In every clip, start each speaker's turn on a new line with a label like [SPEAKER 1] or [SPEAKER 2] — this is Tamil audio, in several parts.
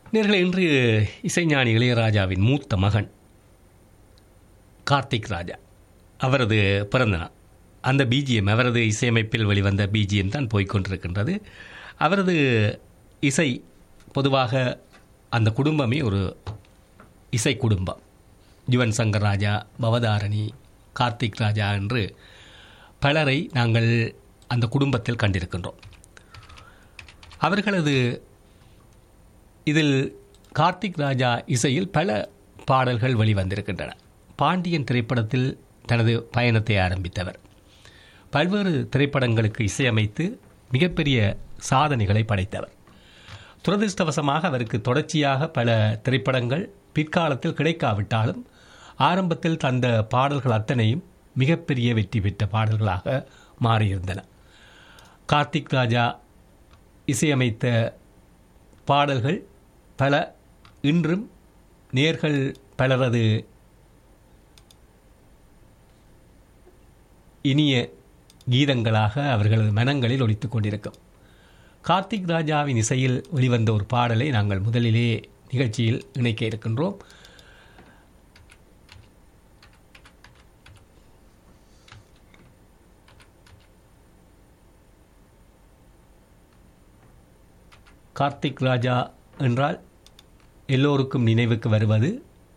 [SPEAKER 1] நேர்களை இன்று இசைஞானி இளையராஜாவின் மூத்த மகன் கார்த்திக் ராஜா அவரது பிறந்த நாள் அந்த பிஜிஎம் அவரது இசையமைப்பில் வெளிவந்த பிஜிஎம் தான் போய்க்கொண்டிருக்கின்றது அவரது இசை பொதுவாக அந்த குடும்பமே ஒரு இசை குடும்பம் யுவன் சங்கர் ராஜா பவதாரணி கார்த்திக் ராஜா என்று பலரை நாங்கள் அந்த குடும்பத்தில் கண்டிருக்கின்றோம் அவர்களது இதில் கார்த்திக் ராஜா இசையில் பல பாடல்கள் வெளிவந்திருக்கின்றன பாண்டியன் திரைப்படத்தில் தனது பயணத்தை ஆரம்பித்தவர் பல்வேறு திரைப்படங்களுக்கு இசையமைத்து மிகப்பெரிய சாதனைகளை படைத்தவர் துரதிருஷ்டவசமாக அவருக்கு தொடர்ச்சியாக பல திரைப்படங்கள் பிற்காலத்தில் கிடைக்காவிட்டாலும் ஆரம்பத்தில் தந்த பாடல்கள் அத்தனையும் மிகப்பெரிய வெற்றி பெற்ற பாடல்களாக மாறியிருந்தன கார்த்திக் ராஜா இசையமைத்த பாடல்கள் பல இன்றும் நேர்கள் பலரது இனிய கீதங்களாக அவர்களது மனங்களில் ஒலித்துக் கொண்டிருக்கும் கார்த்திக் ராஜாவின் இசையில் வெளிவந்த ஒரு பாடலை நாங்கள் முதலிலே நிகழ்ச்சியில் இணைக்க இருக்கின்றோம் கார்த்திக் ராஜா என்றால் எல்லோருக்கும் நினைவுக்கு வருவது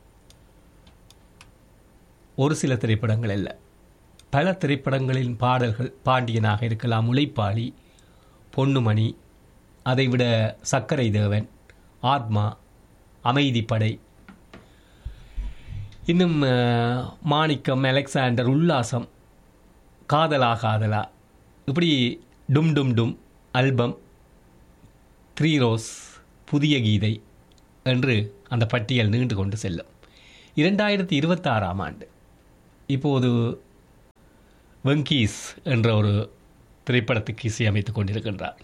[SPEAKER 1] ஒரு சில திரைப்படங்கள் அல்ல பல திரைப்படங்களின் பாடல்கள் பாண்டியனாக இருக்கலாம் உழைப்பாளி பொன்னுமணி அதைவிட சக்கரை தேவன் ஆத்மா அமைதிப்படை இன்னும் அஹ், மாணிக்கம் அலெக்சாண்டர் உல்லாசம் காதலா காதலா இப்படி டும் டும் டும் ஆல்பம் த்ரீ ரோஸ் புதிய கீதை என்று அந்த பட்டியல் நீண்டு கொண்டு செல்லும் இரண்டாயிரத்தி இருபத்தாறாம் ஆண்டு இப்போது வெங்கீஸ் என்ற ஒரு திரைப்படத்துக்கு இசையமைத்துக் கொண்டிருக்கின்றார்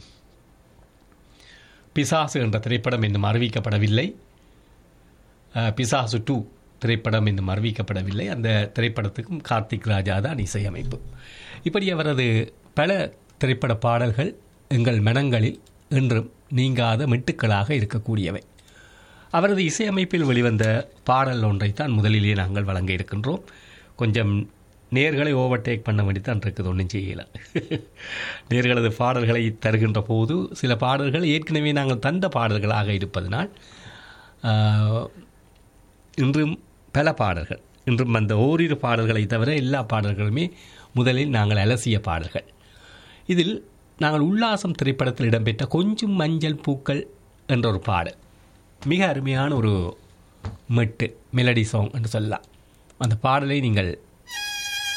[SPEAKER 1] பிசாசு என்ற திரைப்படம் இன்னும் அறிவிக்கப்படவில்லை அஹ், பிசாசு டூ திரைப்படம் இன்னும் அறிவிக்கப்படவில்லை அந்த திரைப்படத்துக்கும் கார்த்திக் ராஜா தான் இசையமைப்பு இப்படி அவரது பல திரைப்பட பாடல்கள் எங்கள் மனங்களில் என்றும் நீங்காத மெட்டுக்களாக இருக்கக்கூடியவை அவரது இசையமைப்பில் வெளிவந்த பாடல் ஒன்றைத்தான் முதலிலே நாங்கள் வழங்க இருக்கின்றோம் கொஞ்சம் நேர்களை ஓவர்டேக் பண்ண வேண்டித்தான் இருக்குது ஒன்றும் செய்யல நேர்களது பாடல்களை தருகின்ற போது சில பாடல்கள் ஏற்கனவே நாங்கள் தந்த பாடல்களாக இருப்பதனால் ஆஹ், இன்றும் பல பாடல்கள் இன்றும் அந்த ஓரிரு பாடல்களை தவிர எல்லா பாடல்களுமே முதலில் நாங்கள் அலசிய பாடல்கள் இதில் நாங்கள் உல்லாசம் திரைப்படத்தில் இடம்பெற்ற கொஞ்சம் மஞ்சள் பூக்கள் என்ற ஒரு பாடல் மிக அருமையான ஒரு மெட்டு மெலடி சாங் என்று சொல்லலாம் அந்த பாடலை நீங்கள்